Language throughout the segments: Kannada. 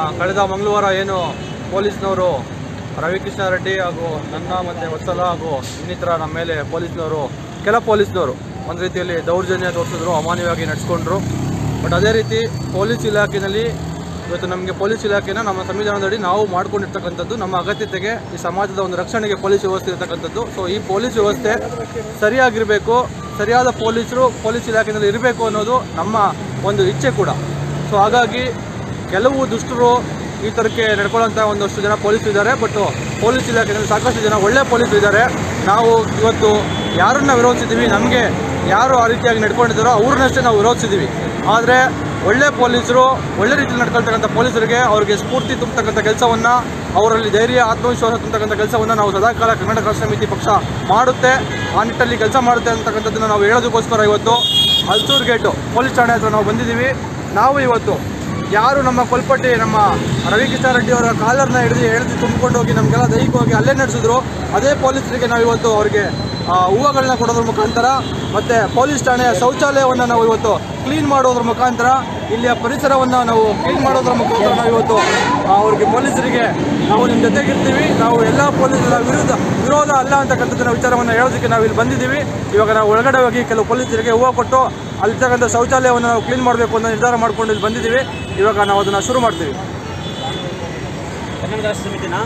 ಕಳೆದ ಮಂಗಳವಾರ ಏನು ಪೊಲೀಸ್ನವರು ರವಿಕೃಷ್ಣ ರೆಡ್ಡಿ ಹಾಗೂ ನನ್ನ ಮತ್ತು ವತ್ಸಲ ಹಾಗೂ ಇನ್ನಿತರ ನಮ್ಮ ಮೇಲೆ ಪೊಲೀಸ್ನವರು ಕೆಲ ಪೊಲೀಸ್ನವರು ಒಂದು ರೀತಿಯಲ್ಲಿ ದೌರ್ಜನ್ಯ ತೋರಿಸಿದ್ರು ಅಮಾನ್ಯವಾಗಿ ನಡೆಸ್ಕೊಂಡ್ರು ಬಟ್ ಅದೇ ರೀತಿ ಪೊಲೀಸ್ ಇಲಾಖೆಯಲ್ಲಿ ಇವತ್ತು ನಮಗೆ ಪೊಲೀಸ್ ಇಲಾಖೆನ ನಮ್ಮ ಸಂವಿಧಾನದಡಿ ನಾವು ಮಾಡ್ಕೊಂಡಿರ್ತಕ್ಕಂಥದ್ದು ನಮ್ಮ ಅಗತ್ಯತೆಗೆ ಈ ಸಮಾಜದ ಒಂದು ರಕ್ಷಣೆಗೆ ಪೊಲೀಸ್ ವ್ಯವಸ್ಥೆ ಇರತಕ್ಕಂಥದ್ದು ಸೊ ಈ ಪೊಲೀಸ್ ವ್ಯವಸ್ಥೆ ಸರಿಯಾಗಿರಬೇಕು ಸರಿಯಾದ ಪೊಲೀಸರು ಪೊಲೀಸ್ ಇಲಾಖೆಯಲ್ಲಿ ಇರಬೇಕು ಅನ್ನೋದು ನಮ್ಮ ಒಂದು ಇಚ್ಛೆ ಕೂಡ ಸೊ ಹಾಗಾಗಿ ಕೆಲವು ದುಷ್ಟರು ಈ ಥರಕ್ಕೆ ನಡ್ಕೊಳ್ಳೋಂಥ ಒಂದಷ್ಟು ಜನ ಪೊಲೀಸರು ಇದ್ದಾರೆ ಬಟ್ ಪೊಲೀಸ್ ಇಲಾಖೆಯಲ್ಲಿ ಸಾಕಷ್ಟು ಜನ ಒಳ್ಳೆ ಪೊಲೀಸರು ಇದ್ದಾರೆ ನಾವು ಇವತ್ತು ಯಾರನ್ನ ವಿರೋಧಿಸಿದ್ದೀವಿ ನಮಗೆ ಯಾರು ಆ ರೀತಿಯಾಗಿ ನಡ್ಕೊಂಡಿದ್ದಾರೋ ಅವ್ರನ್ನಷ್ಟೇ ನಾವು ವಿರೋಧಿಸಿದ್ದೀವಿ ಆದರೆ ಒಳ್ಳೆ ಪೊಲೀಸರು ಒಳ್ಳೆ ರೀತಿಯಲ್ಲಿ ನಡ್ಕೊಳ್ತಕ್ಕಂಥ ಪೊಲೀಸರಿಗೆ ಅವರಿಗೆ ಸ್ಫೂರ್ತಿ ತುಂಬತಕ್ಕಂಥ ಕೆಲಸವನ್ನು ಅವರಲ್ಲಿ ಧೈರ್ಯ ಆತ್ಮವಿಶ್ವಾಸ ತುಂಬತಕ್ಕಂಥ ಕೆಲಸವನ್ನು ನಾವು ಸದಾಕಾಲ ಕರ್ನಾಟಕ ರಾಷ್ಟ್ರ ಸಮಿತಿ ಪಕ್ಷ ಮಾಡುತ್ತೆ ಆ ನಿಟ್ಟಲ್ಲಿ ಕೆಲಸ ಮಾಡುತ್ತೆ ಅಂತಕ್ಕಂಥದ್ದನ್ನು ನಾವು ಹೇಳೋದಕ್ಕೋಸ್ಕರ ಇವತ್ತು ಹಲ್ಸೂರು ಗೇಟು ಪೊಲೀಸ್ ಠಾಣೆ ಹತ್ರ ನಾವು ಬಂದಿದ್ದೀವಿ ನಾವು ಇವತ್ತು ಯಾರು ನಮ್ಮ ಕೊಲ್ಪಟ್ಟಿ ನಮ್ಮ ರವಿಕಿಶನ್ ರೆಡ್ಡಿ ಅವರ ಕಾಲರ್ನ ಹಿಡಿದು ಎಳೆದು ತುಂಬಿಕೊಂಡು ಹೋಗಿ ನಮಗೆಲ್ಲ ದೈಹಿಕವಾಗಿ ಹಲ್ಲೆ ನಡೆಸಿದ್ರು ಅದೇ ಪೊಲೀಸರಿಗೆ ನಾವು ಇವತ್ತು ಅವರಿಗೆ ಆ, ಹೂವುಗಳನ್ನ ಕೊಡೋದ್ರ ಮುಖಾಂತರ ಮತ್ತು ಪೊಲೀಸ್ ಠಾಣೆಯ ಶೌಚಾಲಯವನ್ನು ನಾವು ಇವತ್ತು ಕ್ಲೀನ್ ಮಾಡೋದ್ರ ಮುಖಾಂತರ ಇಲ್ಲಿಯ ಪರಿಸರವನ್ನು ನಾವು ಕ್ಲೀನ್ ಮಾಡೋದ್ರ ಮುಖಾಂತರ ನಾವು ಇವತ್ತು ಆ, ಅವ್ರಿಗೆ ಪೊಲೀಸರಿಗೆ ನಾವು ನಿಮ್ಮ ಜೊತೆಗಿರ್ತೀವಿ ನಾವು ಎಲ್ಲ ಪೊಲೀಸರ ವಿರುದ್ಧ ವಿರೋಧ ಅಲ್ಲ ಅಂತಕ್ಕಂಥದ್ದನ್ನ ವಿಚಾರವನ್ನು ಹೇಳೋದಕ್ಕೆ ನಾವು ಇಲ್ಲಿ ಬಂದಿದ್ದೀವಿ ಇವಾಗ ನಾವು ಒಳಗಡೆ ಹೋಗಿ ಕೆಲವು ಪೊಲೀಸರಿಗೆ ಹೂವು ಕೊಟ್ಟು ಅಲ್ಲಿರ್ತಕ್ಕಂಥ ಶೌಚಾಲಯವನ್ನು ನಾವು ಕ್ಲೀನ್ ಮಾಡಬೇಕು ಅಂತ ನಿರ್ಧಾರ ಮಾಡ್ಕೊಂಡು ಇಲ್ಲಿ ಬಂದಿದ್ದೀವಿ ಇವಾಗ ನಾವು ಅದನ್ನು ಶುರು ಮಾಡ್ತೀವಿ ಕನ್ನಡ ರಾಷ್ಟ್ರ ಸಮಿತಿನ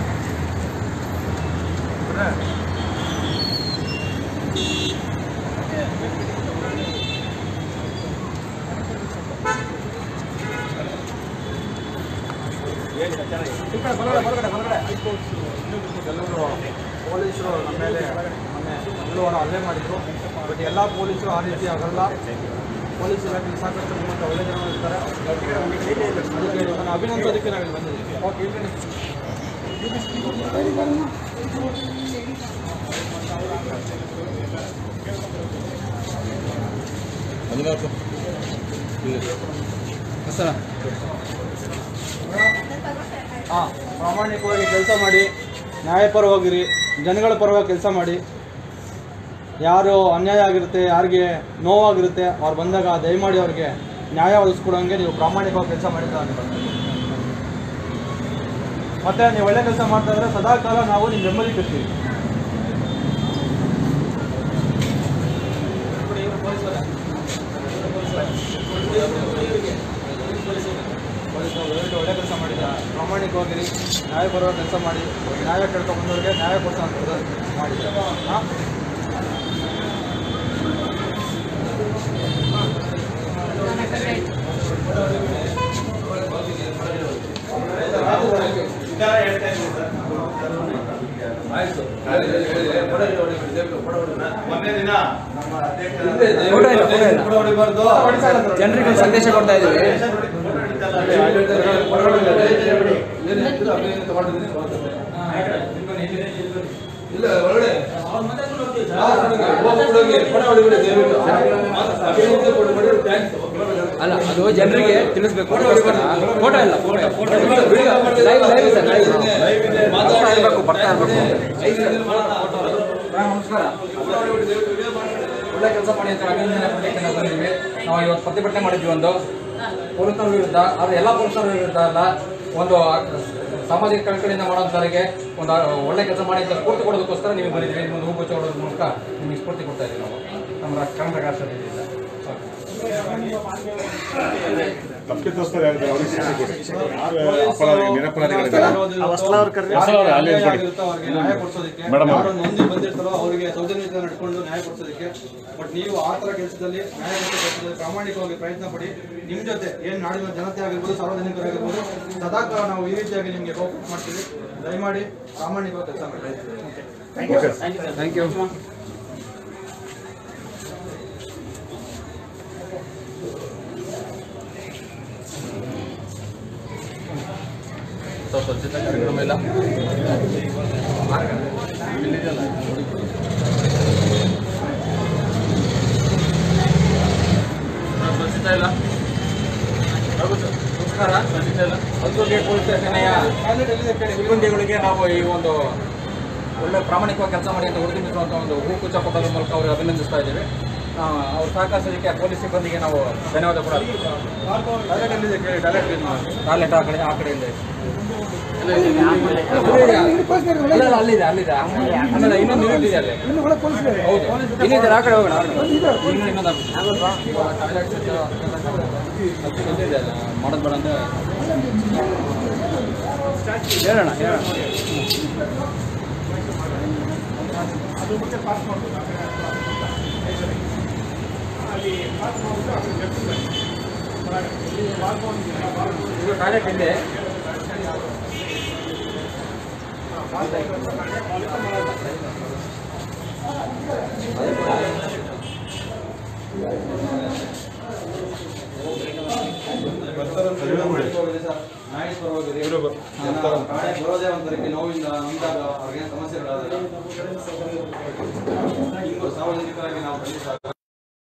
ಕೆಲವರು ಪೊಲೀಸರು ನಮ್ಮ ಮೇಲೆ ಮೊನ್ನೆ ಮಂಗಳವಾರ ಹಲ್ಲೆ ಮಾಡಿದ್ರು ಬಟ್ ಎಲ್ಲ ಪೊಲೀಸರು ಆ ರೀತಿ ಆಗಲ್ಲ ಪೊಲೀಸ್ ಇಲಾಖೆಯಲ್ಲಿ ಸಾಕಷ್ಟು ನಿಮ್ಮಂಥ ಒಳ್ಳೆ ಜನ ಇರ್ತಾರೆ ಅದಕ್ಕೆ ಇವರನ್ನ ಅಭಿನಂದಿಸೋದಕ್ಕೆ ನಾವಿಲ್ಲಿ ಬಂದಿದ್ದೀವಿ ಹಾಂ ಪ್ರಾಮಾಣಿಕವಾಗಿ ಕೆಲಸ ಮಾಡಿ ನ್ಯಾಯಪರವಾಗಿರಿ ಜನಗಳ ಪರವಾಗಿ ಕೆಲಸ ಮಾಡಿ ಯಾರು ಅನ್ಯಾಯ ಆಗಿರುತ್ತೆ ಯಾರಿಗೆ ನೋವಾಗಿರುತ್ತೆ ಅವ್ರು ಬಂದಾಗ ದಯಮಾಡಿ ಅವ್ರಿಗೆ ನ್ಯಾಯ ಒದಗಿಸ್ಕೊಡೋಂಗೆ ನೀವು ಪ್ರಾಮಾಣಿಕವಾಗಿ ಕೆಲಸ ಮಾಡಿದ ಮತ್ತೆ ನೀವು ಒಳ್ಳೆ ಕೆಲಸ ಮಾಡ್ತಾ ಇದ್ರೆ ಸದಾ ಕಾಲ ನಾವು ನಿಮ್ಮ ಬೆಂಬಲಿಕ್ಕಿರ್ತೀವಿ ಪೊಲೀಸರು ದಯವಿಟ್ಟು ಒಳ್ಳೆ ಕೆಲಸ ಮಾಡಿದ್ದಾರೆ ಪ್ರಾಮಾಣಿಕವಾಗಿರಿ ನ್ಯಾಯಪರವಾಗಿ ಕೆಲಸ ಮಾಡಿ ನ್ಯಾಯ ಕೇಳ್ಕೊಂಡು ಬಂದವ್ರಿಗೆ ನ್ಯಾಯ ಕೊಡ್ಸೋಂಥದ್ದು ಮಾಡಿ ಹಾಂ ಜನರಿಗೆ ಸಂದೇಶ ಕೊಡ್ತಾ ಇದ್ದೀವಿ ಅಲ್ಲ ಅದು ಜನರಿಗೆ ತಿಳಿಸ್ಬೇಕು ಅದಕ್ಕೋಸ್ಕರ ಫೋಟೋ ಇಲ್ಲ photo live live sir live ಬರ್ತಾ ಇರಬೇಕು ಬರ್ತಾ ಇರಬೇಕು ನಮಸ್ಕಾರ ಒಳ್ಳೆ ಕೆಲಸ ಮಾಡಿ ಅಂತ ಅಭಿನಂದನೆ ಪಡ್ಲಿಕ್ಕೆ ನಾವು ಬಂದಿದ್ವಿ ನಾವು ಇವತ್ತು ಪ್ರತಿಭಟನೆ ಮಾಡಿದ್ವಿ ಒಂದು ಪೊಲೀಸರ ವಿರುದ್ಧ ಆದ್ರೆ ಎಲ್ಲ ಪೊಲೀಸರ ವಿರುದ್ಧ ಅಲ್ಲ ಒಂದು ಸಾಮಾಜಿಕ ಕಳಕಳಿಯಿಂದ ಮಾಡೋಂಥವರಿಗೆ ಒಂದು ಒಳ್ಳೆ ಕೆಲಸ ಮಾಡಿ ಅಂತ ಸ್ಫೂರ್ತಿ ಕೊಡೋದಕ್ಕೋಸ್ಕರ ನೀವು ಬಂದಿದ್ವಿ ನಿಮ್ಮೊಂದು ಹೂ ಗುಚ್ಚ ಕೊಡೋದ್ರ ಮೂಲಕ ನಿಮಗೆ ಸ್ಫೂರ್ತಿ ಕೊಡ್ತಾ ಇದ್ದೀವಿ ನಾವು ನಮ್ಮ ರಾ- ಕರ್ನಾಟಕ ರಾಷ್ಟ್ರದಿಂದ ತಪ್ಪಿತಸ್ಥರು ಯಾರಿದ್ದಾರೆ ಅವ್ರಿಗೆ ಶಿಕ್ಷೆ ಕೊಡಿ ಯಾರು ಅಪರಾಧಿ ನಿರಪರಾಧಿಗಳಿದ್ದಾರೆ ನ್ಯಾಯ ಕೊಡ್ಸೋದಕ್ಕೆ ಮೇಡಮ್ ಯಾರು ನೊಂದಿ ಬಂದಿರ್ತಾರೋ ಅವರಿಗೆ ಸೌಜನ್ಯತೆ ನಡ್ಕೊಂಡು ನ್ಯಾಯ ಕೊಡ್ಸೋದಕ್ಕೆ ಬಟ್ ನೀವು ಆ ತರ ಕೆಲಸದಲ್ಲಿ ನ್ಯಾಯ ಕೊಡಿಸೋ ಕೆಲಸದಲ್ಲಿ ಪ್ರಾಮಾಣಿಕವಾಗಿ ಪ್ರಯತ್ನ ಪಡಿ ನಿಮ್ ಜೊತೆ ಏನ್ ನಾಡಿನ ಜನತೆ ಆಗಿರ್ಬೋದು ಸಾರ್ವಜನಿಕರಾಗಿರ್ಬೋದು ಸದಾಕಾಲ ನಾವು ಈ ರೀತಿಯಾಗಿ ನಿಮ್ಗೆ ಕೋಪರೇಟ್ ಮಾಡ್ತೀವಿ ದಯಮಾಡಿ ಪ್ರಾಮಾಣಿಕವಾಗಿ ಕೆಲಸ ಮಾಡಿ ಥ್ಯಾಂಕ್ ಯು ಸ್ವಚ್ಛತಾ ಕಾರ್ಯಕ್ರಮ ಇಲ್ಲ ಸ್ವಚ್ಛತಾ ಇಲ್ಲ ನಮಸ್ಕಾರ ಸ್ವಚ್ಛತಾ ಇಲ್ಲ ಹಲ್ಸೂರು ಗೇಟ್ ಪೊಲೀಸ್ ಠಾಣೆಯ ಸಿಬ್ಬಂದಿಗಳಿಗೆ ನಾವು ಈ ಒಂದು ಒಳ್ಳೆ ಪ್ರಾಮಾಣಿಕವಾಗಿ ಕೆಲಸ ಮಾಡಿ ಅಂತ ಹುಡುಗಿಸುವಂಥ ಒಂದು ಹೂ ಕುಚ್ಚ ಕೊಟ್ಟೋದ್ರ ಮೂಲಕ ಅವ್ರಿಗೆ ಅಭಿನಂದಿಸ್ತಾ ಇದ್ದೀವಿ ಆ, ಅವ್ರು ಸಹಕರಿಸೋದಕ್ಕೆ ಪೊಲೀಸ್ ಸಿಬ್ಬಂದಿಗೆ ನಾವು ಧನ್ಯವಾದ ಕೂಡ ಟಾಯ್ಲೆಟ್ ಎಲ್ಲಿದೆ ಕೇಳಿ ಟಾಯ್ಲೆಟ್ ಕ್ಲೀನ್ ಮಾಡಿ ಟಾಯ್ಲೆಟ್ ಆ ಕಡೆ ಆ ಕಡೆಯಿಂದ ಇದೆ. ಇಲ್ಲ, ಇಲ್ಲ, ಅಲ್ಲಿದೆ ಅಲ್ಲಿದೆ ಆಮೇಲೆ ಇನ್ನೊಂದು ಯೂನಿಟ್ ಇದೆ ಅಲ್ಲಿ ಹೌದು ಇನ್ನಿದ್ದಾರೆ ಆ ಕಡೆ ಹೋಗೋಣ ಆ ಕಡೆ. ಇನ್ನು ಇನ್ನೊಂದು ಟಾಯ್ಲೆಟ್ ಎಲ್ಲಿದೆ ಅಲ್ಲ ಮಾಡೋದು ಬೇಡ ಅಂತ ಹೇಳೋಣ ಹೇಳೋಣ ಇದು ಟಾಯ್ಲೆಟ್ ಇದೆ ಬರೋದೇ ಒಂಥರಕ್ಕೆ ನೋವಿಂದ ನೊಂದಾಗ ಅವ್ರಿಗೆ ಸಮಸ್ಯೆಗಳಾದಾಗ ಹಿಂಗು ಸಾರ್ವಜನಿಕರಾಗಿ ನಾವು ಖಂಡಿತ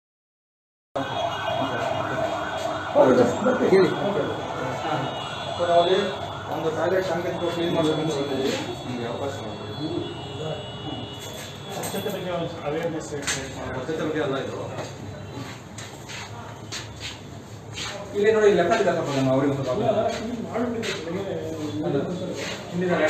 ಸೊ ನಾವಲ್ಲಿ ಒಂದು ಟಾಯ್ಲೆಟ್ ಸಾಂಕೇತಿಕ ಕ್ಲೀನ್ ಮಾಡಬೇಕು ಅಂತ ಬಂದಿದ್ದೀವಿ ನಿಮಗೆ ಅವಕಾಶ ಮಾಡಿ ಸ್ವಚ್ಛತೆ ಬಗ್ಗೆ ಅಲ್ಲ ಇದು ಇಲ್ಲಿ ನೋಡಿ ಲೆಫ್ಟ್ ಇದೆ ಸ್ವಲ್ಪ ನಮ್ಮ ಅವರಿಗೆ ಒಂದು ಸ್ವಲ್ಪ ಅದು. ಹಿಂದಿನ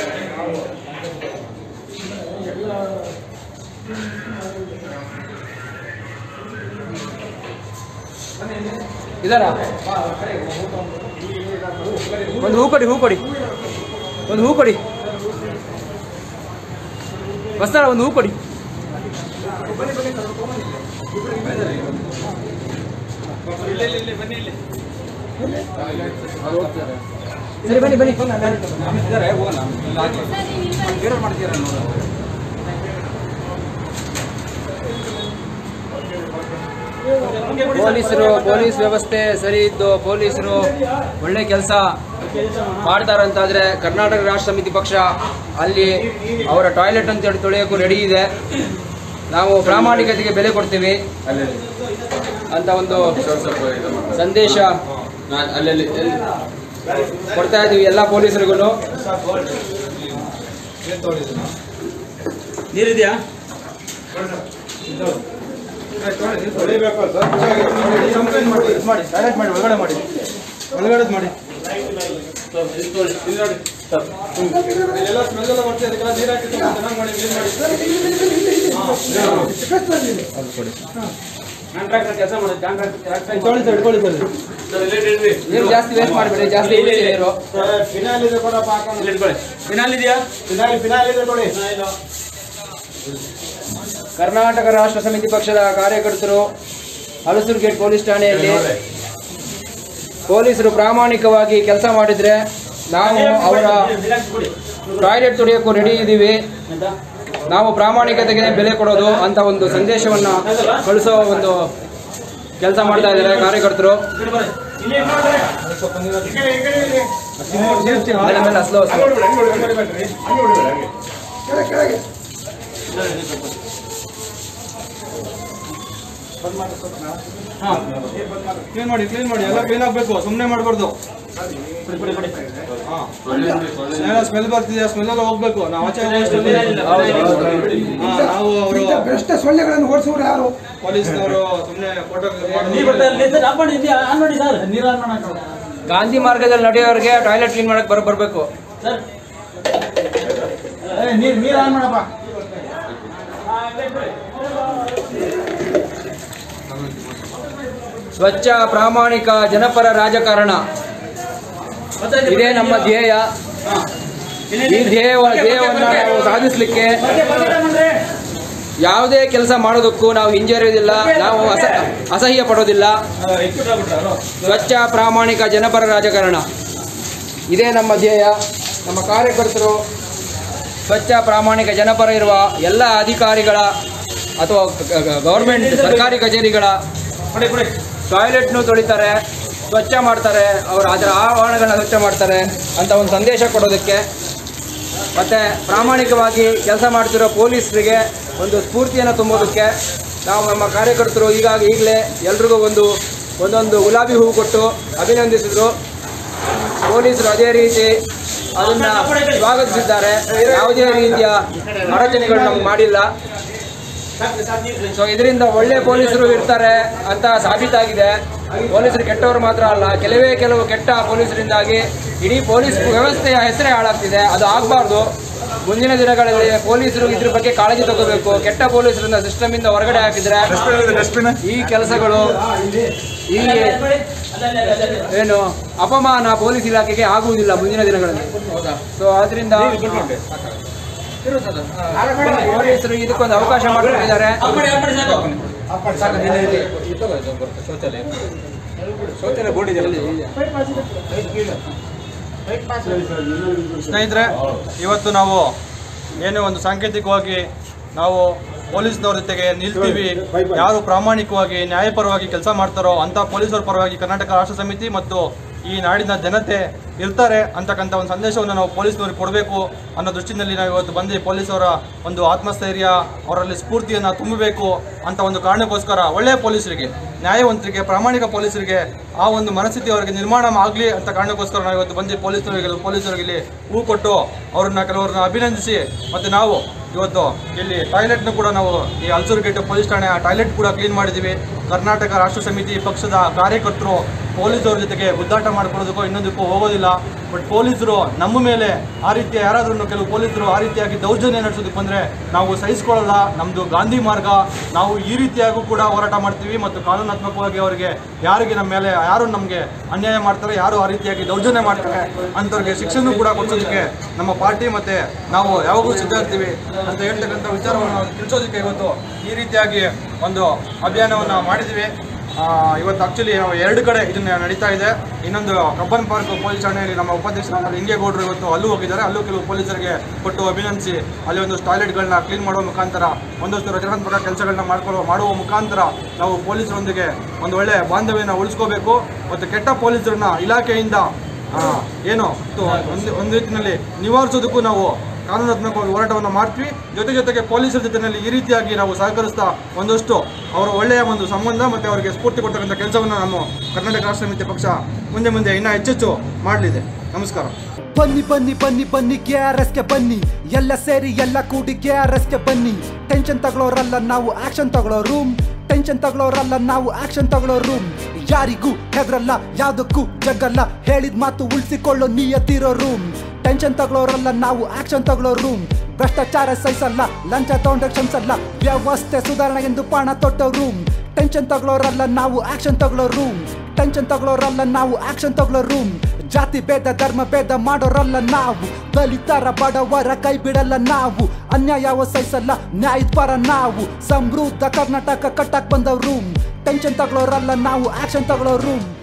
ಇದಾರ ಒಂದು ಹೂ ಕೊಡಿ ಹೂ ಕೊಡಿ ಒಂದು ಹೂ ಕೊಡಿ ಬಸ್ತಾರ ಒಂದು ಹೂ ಕೊಡಿ ಸರಿ ಬನ್ನಿ ಬನ್ನಿ ಇದ್ದಾರೆ ಹೋಗೋಣ ಬೇರೆ ಮಾಡ್ತೀರಾ ನೋಡೋಣ ಪೊಲೀಸರು ಪೊಲೀಸ್ ವ್ಯವಸ್ಥೆ ಸರಿ ಇದ್ದು ಪೊಲೀಸರು ಒಳ್ಳೆ ಕೆಲಸ ಮಾಡ್ತಾರಂತಾದ್ರೆ ಕರ್ನಾಟಕ ರಾಷ್ಟ್ರ ಸಮಿತಿ ಪಕ್ಷ ಅಲ್ಲಿ ಅವರ ಟಾಯ್ಲೆಟ್ ಅಂತ ಹೇಳಿ ತೊಳೆಯೋಕ್ಕೂ ರೆಡಿ ಇದೆ ನಾವು ಪ್ರಾಮಾಣಿಕತೆಗೆ ಬೆಲೆ ಕೊಡ್ತೀವಿ ಅಂತ ಒಂದು ಸಂದೇಶ ಅಲ್ಲಲ್ಲಿ ಕೊಡ್ತಾ ಇದೀವಿ ಎಲ್ಲ ಪೊಲೀಸರಿಗೂ ನೀರಿದೆಯಾ ತೊಳಿಬೇಕು ಸರ್ ಕಂಪ್ಲೇಂಟ್ ಮಾಡಿ ಇದು ಮಾಡಿ ಡೈರೆಕ್ಟ್ ಮಾಡಿ ಒಳಗಡೆ ಮಾಡಿ ಒಳಗಡೆ ಮಾಡಿ ಇಲ್ಲಿ ನೋಡಿ ಸರ್ ಇಲ್ಲೆಲ್ಲ ಸ್ಮೆಲ್ ಎಲ್ಲ ಬರ್ತಿದೆ ಅದಕ್ಕೆಲ್ಲ ನೀರು ಹಾಕಿ ಸ್ವಲ್ಪ ಚೆನ್ನಾಗಿ ಮಾಡಿ ಕ್ಲೀನ್ ಮಾಡಿ ಕೆಲಸ ಮಾಡಿ ತೊಳಿ ಸರ್ ಇಟ್ಕೊಳ್ಳಿ ಸರ್ ನೀರು ಜಾಸ್ತಿ ವೇಸ್ಟ್ ಮಾಡಬೇಡಿ ಜಾಸ್ತಿ ಉಳಿಸಿ ನೀರು ಫಿನಾಲ್ ಇದೆ ಕೊಡಪ್ಪ ಹಾಕೊಂಡು ಫಿನಾಲ್ ಇದೆಯಾ ಫಿನಾಲ್ ಫಿನಾಲ್ ಇದೆ ಕೊಡಿ ಕರ್ನಾಟಕ ರಾಷ್ಟ್ರ ಸಮಿತಿ ಪಕ್ಷದ ಕಾರ್ಯಕರ್ತರು ಹಲಸೂರು ಗೇಟ್ ಪೊಲೀಸ್ ಠಾಣೆಯಲ್ಲಿ ಪೊಲೀಸರು ಪ್ರಾಮಾಣಿಕವಾಗಿ ಕೆಲಸ ಮಾಡಿದ್ರೆ ನಾವು ಅವರ ಟಾಯ್ಲೆಟ್ ತೊಳೆಯೋಕ್ಕೂ ರೆಡಿ ಇದ್ದೀವಿ ನಾವು ಪ್ರಾಮಾಣಿಕತೆಗೆ ಬೆಲೆ ಕೊಡೋದು ಅಂತ ಒಂದು ಸಂದೇಶವನ್ನ ಕಳಿಸೋ ಒಂದು ಕೆಲಸ ಮಾಡ್ತಾ ಇದ್ದಾರೆ ಕಾರ್ಯಕರ್ತರು ಮೇಲೆ ಮೇಲೆ ಸ್ಲೋ ಸ್ಲೋ ಕ್ಲೀನ್ ಮಾಡಿ ಕ್ಲೀನ್ ಮಾಡಿ ಎಲ್ಲ ಕ್ಲೀನ್ ಆಗಬೇಕು ಸುಮ್ಮನೆ ಮಾಡಬಾರ್ದು ಸ್ಮೆಲ್ ಬರ್ತಿದೆ ಸ್ಮೆಲ್ ಎಲ್ಲ ಹೋಗ್ಬೇಕು ನಾವು ಆಚೆ ಹೋಗೋಷ್ಟರಲ್ಲಿ ಹಾ, ನಾವು ಅವರು ಭ್ರಷ್ಟ ಸೊಳ್ಳೆಗಳನ್ನು ಓಡಿಸುವರು ಯಾರು ಪೊಲೀಸ್ನವರು ಸುಮ್ಮನೆ ಫೋಟೋ ಗಾಂಧಿ ಮಾರ್ಗದಲ್ಲಿ ನಡೆಯೋರಿಗೆ ಟಾಯ್ಲೆಟ್ ಕ್ಲೀನ್ ಮಾಡಕ್ ಬರ ಬರಬೇಕು ಸ್ವಚ್ಛ ಪ್ರಾಮಾಣಿಕ ಜನಪರ ರಾಜಕಾರಣ ಇದೇ ನಮ್ಮ ಧ್ಯೇಯ ಈ ಧ್ಯೇಯ ಧ್ಯೇಯವನ್ನು ನಾವು ಸಾಧಿಸಲಿಕ್ಕೆ ಯಾವುದೇ ಕೆಲಸ ಮಾಡೋದಕ್ಕೂ ನಾವು ಹಿಂಜರಿಯೋದಿಲ್ಲ ನಾವು ಅಸ ಅಸಹ್ಯ ಪಡೋದಿಲ್ಲ ಸ್ವಚ್ಛ ಪ್ರಾಮಾಣಿಕ ಜನಪರ ರಾಜಕಾರಣ ಇದೇ ನಮ್ಮ ಧ್ಯೇಯ ನಮ್ಮ ಕಾರ್ಯಕರ್ತರು ಸ್ವಚ್ಛ ಪ್ರಾಮಾಣಿಕ ಜನಪರ ಇರುವ ಎಲ್ಲ ಅಧಿಕಾರಿಗಳ ಅಥವಾ ಗೌರ್ಮೆಂಟ್ ಸರ್ಕಾರಿ ಕಚೇರಿಗಳ ಟಾಯ್ಲೆಟ್ನು ತೊಳಿತಾರೆ ಸ್ವಚ್ಛ ಮಾಡ್ತಾರೆ ಅವರು ಅದರ ಆವರಣಗಳನ್ನ ಸ್ವಚ್ಛ ಮಾಡ್ತಾರೆ ಅಂತ ಒಂದು ಸಂದೇಶ ಕೊಡೋದಕ್ಕೆ ಮತ್ತು ಪ್ರಾಮಾಣಿಕವಾಗಿ ಕೆಲಸ ಮಾಡ್ತಿರೋ ಪೊಲೀಸರಿಗೆ ಒಂದು ಸ್ಫೂರ್ತಿಯನ್ನು ತುಂಬೋದಕ್ಕೆ ನಾವು ನಮ್ಮ ಕಾರ್ಯಕರ್ತರು ಈಗಾಗ ಈಗಲೇ ಎಲ್ರಿಗೂ ಒಂದು ಒಂದೊಂದು ಗುಲಾಬಿ ಹೂವು ಕೊಟ್ಟು ಅಭಿನಂದಿಸಿದ್ರು ಪೊಲೀಸರು ಅದೇ ರೀತಿ ಅದನ್ನ ಸ್ವಾಗತಿಸಿದ್ದಾರೆ ಯಾವುದೇ ರೀತಿಯ ಅಡಚಣೆಗಳು ನಮ್ಗೆ ಮಾಡಿಲ್ಲ ಸೊ ಇದರಿಂದ ಒಳ್ಳೆ ಪೊಲೀಸರು ಇರ್ತಾರೆ ಅಂತ ಸಾಬೀತಾಗಿದೆ ಪೊಲೀಸರು ಕೆಟ್ಟವರು ಮಾತ್ರ ಅಲ್ಲ ಕೆಲವೇ ಕೆಲವು ಕೆಟ್ಟ ಪೊಲೀಸರಿಂದಾಗಿ ಇಡೀ ಪೊಲೀಸ್ ವ್ಯವಸ್ಥೆಯ ಹೆಸರೇ ಹಾಳಾಗ್ತಿದೆ ಅದು ಆಗಬಾರ್ದು ಮುಂದಿನ ದಿನಗಳಲ್ಲಿ ಪೊಲೀಸರು ಇದ್ರ ಬಗ್ಗೆ ಕಾಳಜಿ ತಗೋಬೇಕು ಕೆಟ್ಟ ಪೊಲೀಸರಿಂದ ಸಿಸ್ಟಮ್ ಇಂದ ಹೊರಗಡೆ ಹಾಕಿದ್ರೆ ಈ ಕೆಲಸಗಳು ಈ ಏನು ಅಪಮಾನ ಪೊಲೀಸ್ ಇಲಾಖೆಗೆ ಆಗುವುದಿಲ್ಲ ಮುಂದಿನ ದಿನಗಳಲ್ಲಿ ಹೌದಾ ಸೊ ಆದ್ರಿಂದ ಪೊಲೀಸರು ಇದಕ್ಕೊಂದು ಅವಕಾಶ ಮಾಡಿಕೊಂಡಿದ್ದಾರೆ ಸಾಕು, ನಿನ್ನ ಇಲ್ಲಿ. ಇದು ತಗೋ, ಇದು ಬರುತ್ತೆ, ಶೌಚಾಲಯ ಶೌಚಾಲಯ ಬೋರ್ಡ್ ಇದೆಯಲ್ಲ ಸ್ನೇಹಿತರೆ ಇವತ್ತು ನಾವು ಏನು ಒಂದು ಸಾಂಕೇತಿಕವಾಗಿ ನಾವು ಪೊಲೀಸ್ನವ್ರ ಜೊತೆಗೆ ನಿಲ್ತೀವಿ ಯಾರು ಪ್ರಾಮಾಣಿಕವಾಗಿ ನ್ಯಾಯಪರವಾಗಿ ಕೆಲಸ ಮಾಡ್ತಾರೋ ಅಂತ ಪೊಲೀಸರ ಪರವಾಗಿ ಕರ್ನಾಟಕ ರಾಷ್ಟ್ರ ಸಮಿತಿ ಮತ್ತು ಈ ನಾಡಿನ ಜನತೆ ಇರ್ತಾರೆ ಅಂತಕ್ಕಂಥ ಒಂದು ಸಂದೇಶವನ್ನು ನಾವು ಪೊಲೀಸ್ನವ್ರಿಗೆ ಕೊಡಬೇಕು ಅನ್ನೋ ದೃಷ್ಟಿನಲ್ಲಿ ನಾವು ಇವತ್ತು ಬಂದು ಪೊಲೀಸರ ಒಂದು ಆತ್ಮಸ್ಥೈರ್ಯ ಅವರಲ್ಲಿ ಸ್ಫೂರ್ತಿಯನ್ನು ತುಂಬಬೇಕು ಅಂತ ಒಂದು ಕಾರಣಕ್ಕೋಸ್ಕರ ಒಳ್ಳೆಯ ಪೊಲೀಸರಿಗೆ ನ್ಯಾಯವಂತರಿಗೆ ಪ್ರಾಮಾಣಿಕ ಪೊಲೀಸರಿಗೆ ಆ ಒಂದು ಮನಸ್ಥಿತಿ ಅವರಿಗೆ ನಿರ್ಮಾಣ ಆಗಲಿ ಅಂತ ಕಾರಣಕ್ಕೋಸ್ಕರ ನಾವು ಇವತ್ತು ಬಂದು ಪೊಲೀಸರಿಗೆ ಪೊಲೀಸರಿಗೆ ಇಲ್ಲಿ ಹೂ ಕೊಟ್ಟು ಅವ್ರನ್ನ ಕೆಲವರನ್ನ ಅಭಿನಂದಿಸಿ ಮತ್ತು ನಾವು ಇವತ್ತು ಇಲ್ಲಿ ಟಾಯ್ಲೆಟ್ನು ಕೂಡ ನಾವು ಈ ಹಲ್ಸೂರು ಗೇಟ್ ಪೊಲೀಸ್ ಠಾಣೆ ಆ ಟಾಯ್ಲೆಟ್ ಕೂಡ ಕ್ಲೀನ್ ಮಾಡಿದ್ದೀವಿ ಕರ್ನಾಟಕ ರಾಷ್ಟ್ರ ಸಮಿತಿ ಪಕ್ಷದ ಕಾರ್ಯಕರ್ತರು ಪೊಲೀಸರ ಜೊತೆಗೆ ಗುದ್ದಾಟ ಮಾಡ್ಕೊಳ್ಳೋದಕ್ಕೋ ಇನ್ನೊಂದಕ್ಕೂ ಹೋಗೋದಿಲ್ಲ ಬಟ್ ಪೊಲೀಸರು ನಮ್ಮ ಮೇಲೆ ಆ ರೀತಿಯ ಯಾರಾದ್ರೂ ಕೆಲವು ಪೊಲೀಸರು ಆ ರೀತಿಯಾಗಿ ದೌರ್ಜನ್ಯ ನಡೆಸೋದಕ್ಕೆ ಬಂದರೆ ನಾವು ಸಹಿಸ್ಕೊಳ್ಳಲ್ಲ ನಮ್ಮದು ಗಾಂಧಿ ಮಾರ್ಗ ನಾವು ಈ ರೀತಿಯಾಗೂ ಕೂಡ ಹೋರಾಟ ಮಾಡ್ತೀವಿ ಮತ್ತು ಕಾನೂನಾತ್ಮಕವಾಗಿ ಅವರಿಗೆ ಯಾರಿಗೆ ನಮ್ಮ ಮೇಲೆ ಯಾರು ನಮಗೆ ಅನ್ಯಾಯ ಮಾಡ್ತಾರೆ ಯಾರು ಆ ರೀತಿಯಾಗಿ ದೌರ್ಜನ್ಯ ಮಾಡ್ತಾರೆ ಅಂಥವ್ರಿಗೆ ಶಿಕ್ಷೆನೂ ಕೂಡ ಕೊಡಿಸೋದಕ್ಕೆ ನಮ್ಮ ಪಾರ್ಟಿ ಮತ್ತು ನಾವು ಯಾವಾಗಲೂ ಸಿದ್ಧ ಇರ್ತೀವಿ ಅಂತ ಹೇಳ್ತಕ್ಕಂಥ ವಿಚಾರವನ್ನು ನಾವು ತಿಳಿಸೋದಕ್ಕೆ ಇವತ್ತು ಈ ರೀತಿಯಾಗಿ ಒಂದು ಅಭಿಯಾನವನ್ನು ಮಾಡಿದ್ದೀವಿ ಆ, ಇವತ್ತು ಆಕ್ಚುಲಿ ನಾವು ಎರಡು ಕಡೆ ಇದನ್ನ ನಡೀತಾ ಇದೆ ಇನ್ನೊಂದು ಕಬ್ಬನ್ ಪಾರ್ಕ್ ಪೊಲೀಸ್ ಠಾಣೆಯಲ್ಲಿ ನಮ್ಮ ಉಪಾಧ್ಯಕ್ಷರಾದ ಹಿಂಗೇಗೌಡರು ಇವತ್ತು ಅಲ್ಲೂ ಹೋಗಿದ್ದಾರೆ ಅಲ್ಲೂ ಕೆಲವು ಪೊಲೀಸರಿಗೆ ಕೊಟ್ಟು ಅಭಿನಂದಿಸಿ ಅಲ್ಲಿ ಒಂದು ಟಾಯ್ಲೆಟ್ಗಳನ್ನ ಕ್ಲೀನ್ ಮಾಡುವ ಮುಖಾಂತರ ಒಂದಷ್ಟು ರಚನಾತ್ಮಕ ಕೆಲಸಗಳನ್ನ ಮಾಡ್ಕೊಳ್ಳೋ ಮಾಡುವ ಮುಖಾಂತರ ನಾವು ಪೊಲೀಸರೊಂದಿಗೆ ಒಂದು ಒಳ್ಳೆ ಬಾಂಧವ್ಯನ ಉಳಿಸ್ಕೋಬೇಕು ಮತ್ತು ಕೆಟ್ಟ ಪೊಲೀಸರನ್ನ ಇಲಾಖೆಯಿಂದ ಆ, ಏನು ಇದು ಒಂದು ಒಂದು ರೀತಿಯಲ್ಲಿ ನಿವಾರಿಸೋದಕ್ಕೂ ನಾವು ಕಾನೂನಾತ್ಮಕವಾಗಿ ಹೋರಾಟವನ್ನು ಮಾಡ್ತೀವಿ ಜೊತೆ ಜೊತೆಗೆ ಪೊಲೀಸರ ಜೊತೆಯಲ್ಲಿ ಈ ರೀತಿಯಾಗಿ ನಾವು ಸಹಕರಿಸ್ತಾ ಒಂದಷ್ಟು ಅವರ ಒಳ್ಳೆಯ ಒಂದು ಸಂಬಂಧ ಮತ್ತು ಅವರಿಗೆ ಸ್ಫೂರ್ತಿ ಕೊಡ್ತಕ್ಕಂಥ ಕೆಲಸವನ್ನು ನಮ್ಮ ಕರ್ನಾಟಕ ರಾಷ್ಟ್ರ ಸಮಿತಿ ಪಕ್ಷ ಮುಂದೆ ಮುಂದೆ ಇನ್ನೂ ಹೆಚ್ಚೆಚ್ಚು ಮಾಡಲಿದೆ ನಮಸ್ಕಾರ ಬನ್ನಿ ಬನ್ನಿ ಬನ್ನಿ ಬನ್ನಿ ಕೆ ಆರ್ ಎಸ್ಗೆ ಬನ್ನಿ ಎಲ್ಲ ಸೇರಿ ಎಲ್ಲ ಕೂಡಿ ಕೆ ಆರ್ ಎಸ್ಗೆ ಬನ್ನಿ ಟೆನ್ಷನ್ ತಗೊಳ್ಳೋರಲ್ಲ ನಾವು ಆಕ್ಷನ್ ತಗೊಳ್ಳೋ ರೂಮ್ ಟೆನ್ಷನ್ ತಗೊಳ್ಳೋರಲ್ಲ ನಾವು ಆಕ್ಷನ್ ತಗೊಳ್ಳೋ ರೂಮ್ ಯಾರಿಗೂ ಹೆದ್ರಲ್ಲ ಯಾವ್ದಕ್ಕೂ ಜಗ್ಗಲ್ಲ ಹೇಳಿದ ಮಾತು ಉಳಿಸಿಕೊಳ್ಳೋ ನಿಯತಿರೋ ರೂಮ್ ಟೆನ್ಷನ್ ತಗೊಳ್ಳೋರಲ್ಲ ನಾವು ಆಕ್ಷನ್ ತಗೊಳ್ಳೋ ರೂಮ್ ಭ್ರಷ್ಟಾಚಾರ ಸಹಿಸಲ್ಲ ಲಂಚ ತಗೊಂಡ್ರೆ ಕ್ಷಮಿಸಲ್ಲ ವ್ಯವಸ್ಥೆ ಸುಧಾರಣೆಗೆಂದು ಪಾಣ ತೊಟ್ಟೋ ರೂಮ್ ಟೆನ್ಷನ್ ತಗೊಳ್ಳೋರಲ್ಲ ನಾವು ಆಕ್ಷನ್ ತಗೊಳ್ಳೋ ರೂಮ್ ಟೆನ್ಷನ್ ತಗೊಳ್ಳೋರಲ್ಲ ನಾವು ಆಕ್ಷನ್ ತಗೊಳ್ಳೋ ರೂಮ್ ಜಾತಿ ಭೇದ ಧರ್ಮ ಭೇದ ಮಾಡೋರಲ್ಲ ನಾವು ದಲಿತರ ಬಡವರ ಕೈ ಬಿಡಲ್ಲ ನಾವು ಅನ್ಯಾಯವ ಸಹಿಸಲ್ಲ ನ್ಯಾಯದ ಪರ ನಾವು ಸಮೃದ್ಧ ಕರ್ನಾಟಕ ಕಟ್ಟಕ್ ಬಂದವ್ ರೂಮ್ ಟೆನ್ಷನ್ ತಗೊಳ್ಳೋರಲ್ಲ ನಾವು ಆಕ್ಷನ್ ತಗೊಳ್ಳೋ ರೂಮ್